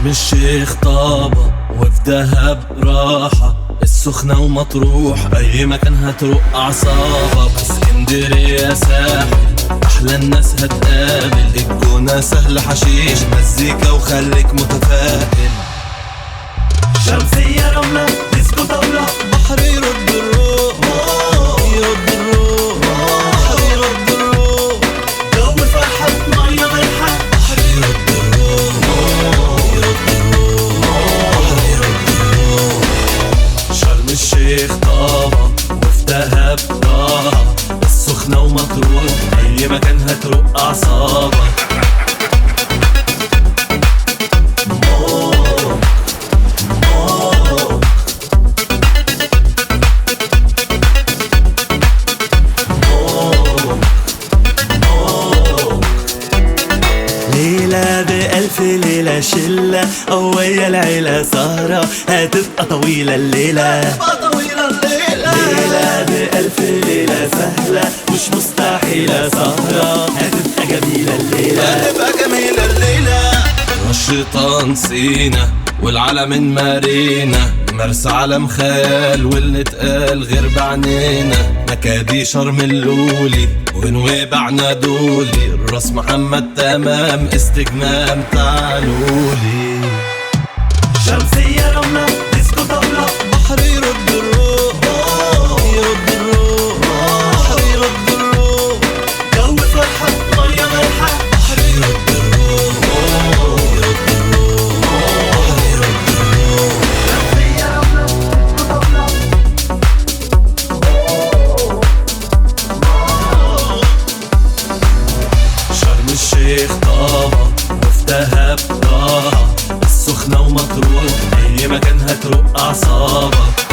الشيخ طابة وفي دهب راحة السخنة ومطروح أي مكان هتروق أعصابك اسكندرية ساحل أحلى الناس هتقابل الجونة سهل حشيش مزيكا وخليك متفائل شمسية رملة ديسكو طاولة بحر يرد الروح يرد الروح بحر يرد الروح جو فرحة مية مالحة بحر يرد الروح يرد الروح بحر يرد الروح شرم الشيخ طابة وفي دهب راحة السخنة ومطروح أي مكان هتروق أعصابك ليلة بألف ليلة شلة قوية العيلة سهرة هتبقى طويلة الليلة طويلة الليلة ليلة بألف ليلة سهلة مش مستحيلة سهرة هتبقى جميلة الليلة هتبقى جميلة الليلة الشيطان سينا والعالم مارينا مرسى علم خيال واللي اتقال غير بعنينا مكادي شرم اللولي ونويبعنا دولي الراس محمد تمام استجمام تعالولي شمسية رملة ديسكو طاولة بحر يرد الروح يرد الروح بحر يرد الروح جو فرحة مية مالحة بحر يرد الروح يرد الروح بحر يرد الروح شرم الشيخ طابة وفي دهب راحة السخنة ومطروح أي مكان هتروق أعصابك